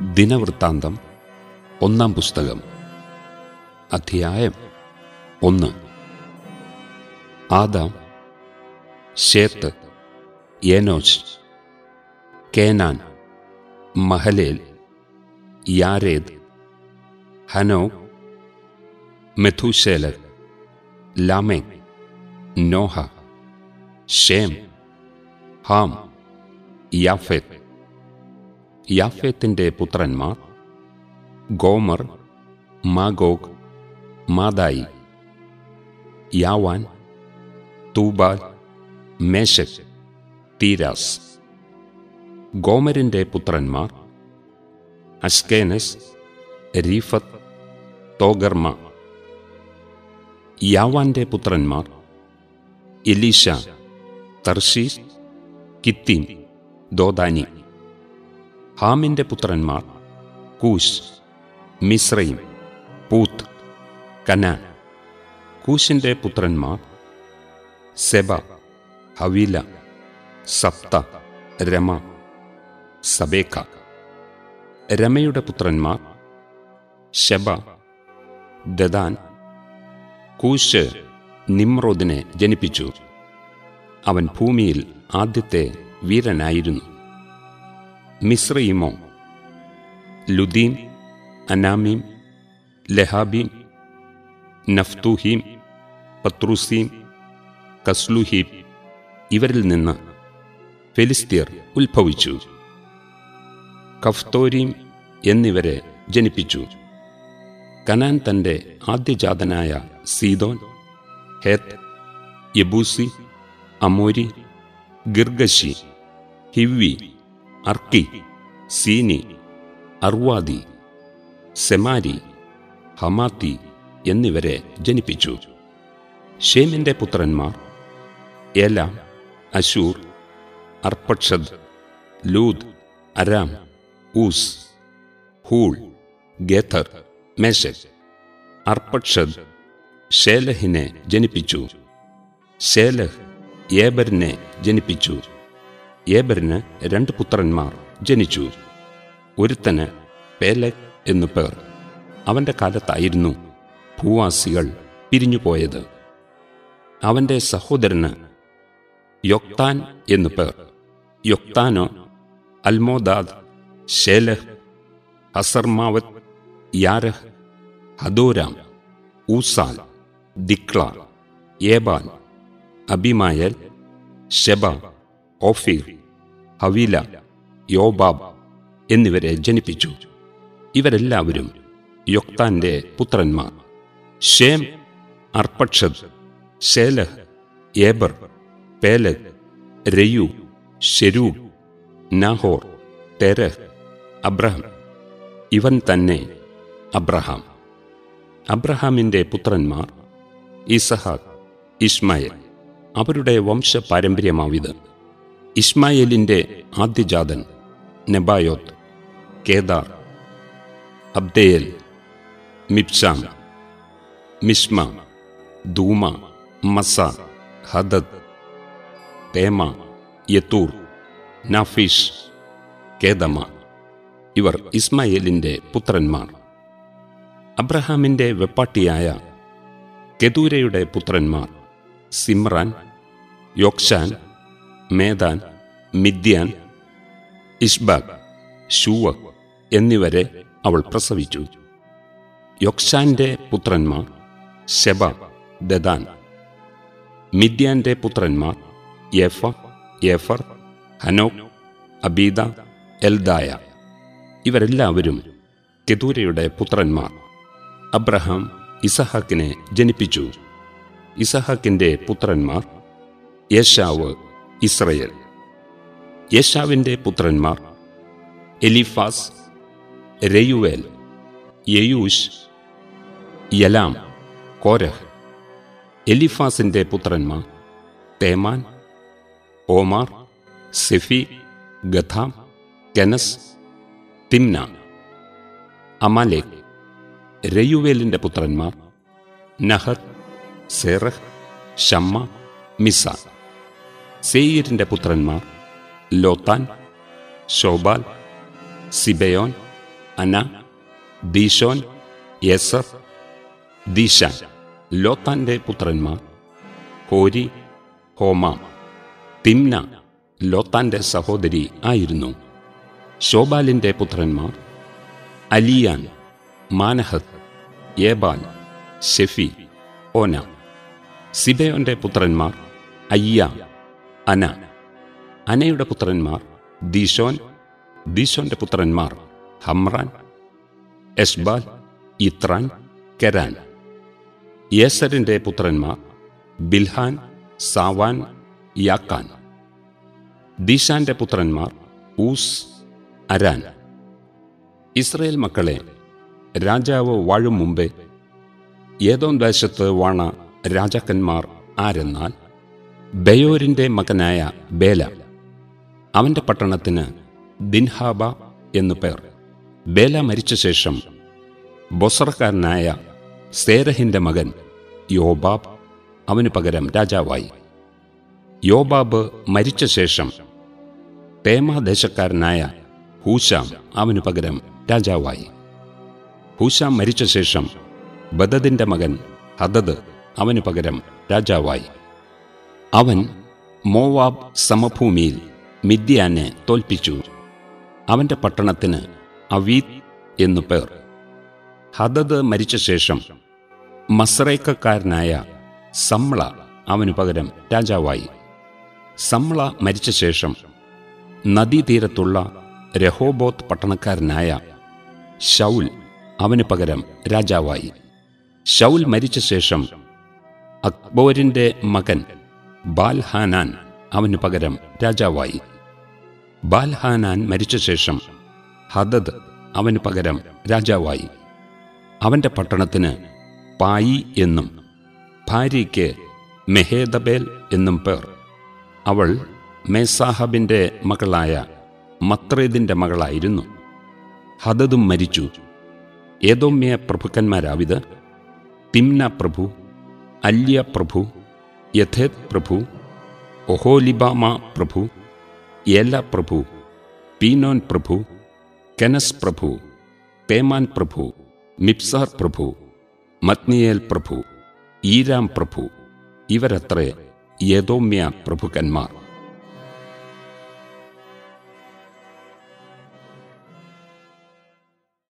ദിനവൃത്താന്തം ഒന്നാം പുസ്തകം അധ്യായം ഒന്ന് ആദാം ഷേത്ത് ഏനോച്ച് കേനാൻ മഹലേൽ യാരേദ് ഹനോ മെഥുശേലർ ലാമേക് നോഹ ഷേം ഹാം യാഫെത്ത് യാഫേത്തിന്റെ പുത്രന്മാർ ഗോമർ മാഗോഗ് മാദായി യാവാൻ തൂബാൽ മേശക് തീരാസ് ഗോമരിന്റെ പുത്രന്മാർ അഷ്കേനസ് രീഫത്ത് തോഗർമ യാവാന്റെ പുത്രന്മാർ എലീഷ തർഷീസ് കിത്തീം ദോദാനി ഹാമിന്റെ പുത്രന്മാർ കൂശ് മിശ്രയും പൂത്ത് കനാൻ കൂശിന്റെ പുത്രന്മാർ സെബ ഹവീല സപ്ത രമ സബേക്ക രമയുടെ പുത്രന്മാർ ശബ ദദാൻ കൂശ് നിമ്രോദിനെ ജനിപ്പിച്ചു അവൻ ഭൂമിയിൽ ആദ്യത്തെ വീരനായിരുന്നു മിശ്രയിമോ ലുദീം അനാമീം ലഹാബീം നഫ്തൂഹീം പത്രൂസീം കസ്ലുഹീം ഇവരിൽ നിന്ന് ഫെലിസ്തീർ ഉത്ഭവിച്ചു കഫ്തോരീം എന്നിവരെ ജനിപ്പിച്ചു കനാൻ തന്റെ ആദ്യജാതനായ സീതോൻ ഹേത്ത് യബൂസി അമോരി ഗിർഗശി ഹിവി അർക്കി സീനി അർവാദി സെമാരി ഹമാത്തി എന്നിവരെ ജനിപ്പിച്ചു ഷേമിന്റെ പുത്രന്മാർ Elam Asshur Arphaxad Lud Aram Uz Hul Gether Meshech Arphaxad ഷേലഹിനെ ജനിപ്പിച്ചു ഷേലഹ് ഏബറിനെ ജനിപ്പിച്ചു ഏബറിന് രണ്ട് പുത്രന്മാർ ജനിച്ചു ഒരുത്തന് പേലക് എന്നു പേർ അവന്റെ കാലത്തായിരുന്നു ഭൂവാസികൾ പിരിഞ്ഞുപോയത് അവന്റെ സഹോദരന് യൊക്താൻ എന്നു പേർ യൊക്താനോ അൽമോദാദ് ഷേലഹ് ഹസർമാവത് യാരഹ് ഹദോരാം ഊസാൽ ദിക്ല ഏബാൻ അബിമായൽ ഷെബ ഓഫീർ ഹവീല യോബാബ് എന്നിവരെ ജനിപ്പിച്ചു ഇവരെല്ലാവരും യൊക്താന്റെ പുത്രന്മാർ Shem Arphaxad Shelah Eber Peleg Reu Serug Nahor Terah Abraham ഇവൻ തന്നെ അബ്രഹാം അബ്രഹാമിന്റെ പുത്രന്മാർ ഇസഹാക്ക് ഇസ്മായേൽ അവരുടെ വംശപാരമ്പര്യമാവിത് ഇസ്മായേലിന്റെ ആദ്യജാതൻ നെബായോത്ത് കേദാർ അബ്ദേയൽ Mibsam Mishma Dumah Massa Hadad Tema Jetur Naphish Kedemah ഇവർ ഇസ്മായേലിന്റെ പുത്രന്മാർ അബ്രഹാമിന്റെ വെപ്പാട്ടിയായ കെതൂരയുടെ പുത്രന്മാർ Zimran Jokshan Medan Midian Ishbak Shuah എന്നിവരെ അവൾ പ്രസവിച്ചു യൊക്ഷാന്റെ പുത്രന്മാർ ശെബ ദദാൻ മിദ്യാന്റെ പുത്രന്മാർ യേഫ യേഫർ ഹനോക് അബീദ എൽദായ ഇവരെല്ലാവരും കെതൂരയുടെ പുത്രന്മാർ അബ്രഹാം ഇസഹാക്കിനെ ജനിപ്പിച്ചു ഇസഹാക്കിന്റെ പുത്രന്മാർ യേശാവ് ഇസ്രയേൽ യേശാവിന്റെ പുത്രന്മാർ എലിഫാസ് രയുവേൽ യയൂഷ് യലാം കോരഹ് എലിഫാസിന്റെ പുത്രന്മാർ തേമാൻ ഓമാർ സെഫി ഗഥാം കെനസ് തിംന അമാലേക് രയുവേലിന്റെ പുത്രന്മാർ നഹത് സെറഹ് ഷമ്മ മിസ സെയീരിന്റെ പുത്രന്മാർ ലോത്താൻ ഷോബാൽ സിബയോൻ അന ദീശോൻ യേസർ ദീശാൻ ലോത്താന്റെ പുത്രന്മാർ ഹോരി ഹോമാം തിംന ലോത്താന്റെ സഹോദരി ആയിരുന്നു ശോബാലിന്റെ പുത്രന്മാർ അലിയാൻ മാനഹത്ത് ഏബാൽ ഷെഫി ഓന സിബയോന്റെ പുത്രന്മാർ അയ്യ അന അനയുടെ പുത്രന്മാർ ദീശോൻ ദീശോന്റെ പുത്രന്മാർ ഹമ്രാൻ എഷ്ബാൽ ഇത്രാൻ കെരാൻ യേസരിന്റെ പുത്രന്മാർ ബിൽഹാൻ സാവാൻ യാക്കാൻ ദീശാന്റെ പുത്രന്മാർ ഊസ് അരാൻ ഇസ്രയേൽ മക്കളെ രാജാവ് വാഴും മുമ്പേ ഏതോം ദേശത്ത് വാണ രാജാക്കന്മാർ ആരെന്നാൽ ബയോരിന്റെ മകനായ ബേല അവന്റെ പട്ടണത്തിന് ദിൻഹാബ എന്നു പേർ ബേല മരിച്ച ശേഷം ബൊസറക്കാരനായ സേരഹിന്റെ മകൻ യോബാബ് അവന് പകരം രാജാവായി യോബാബ് മരിച്ച ശേഷം തേമാദേശക്കാരനായ ഹൂശാം അവന് പകരം രാജാവായി ഹൂശാം മരിച്ച ശേഷം ബദദിന്റെ മകൻ ഹദദ് അവന് പകരം രാജാവായി അവൻ മോവാബ് സമഭൂമിയിൽ മിദ്യാനെ തോൽപ്പിച്ചു അവന്റെ പട്ടണത്തിന് അവീത് എന്നു പേർ ഹദദ് മരിച്ച ശേഷം മസ്രൈക്കക്കാരനായ സമ്ള അവനു പകരം രാജാവായി സമ്ള മരിച്ച ശേഷം നദീതീരത്തുള്ള രഹോബോത്ത് പട്ടണക്കാരനായ ഷൗൽ അവന് പകരം രാജാവായി ഷൗൽ മരിച്ച ശേഷം അക്ബോരിന്റെ മകൻ ബാൽഹാനാൻ അവന് പകരം രാജാവായി ബാൽഹാനാൻ മരിച്ച ശേഷം ഹദദ് അവന് പകരം രാജാവായി അവന്റെ പട്ടണത്തിന് പായി എന്നും ഭാര്യയ്ക്ക് മെഹേദബേൽ എന്നും പേർ അവൾ മേസാഹബിന്റെ മകളായ മത്രേദിന്റെ മകളായിരുന്നു ഹദദും മരിച്ചു ഏതോമ്യ പ്രഭുക്കന്മാരാവിത് തിംന പ്രഭു അല്യ പ്രഭു യഥേത് പ്രഭു ഒഹോലിബാമ പ്രഭു ഏല പ്രഭു പീനോൻ പ്രഭു കെനസ് പ്രഭു തേമാൻ പ്രഭു മിപ്സാർ പ്രഭു മത്നിയേൽ പ്രഭു ഈരാം പ്രഭു ഇവരത്രേ യദോമ്യ പ്രഭുക്കന്മാർ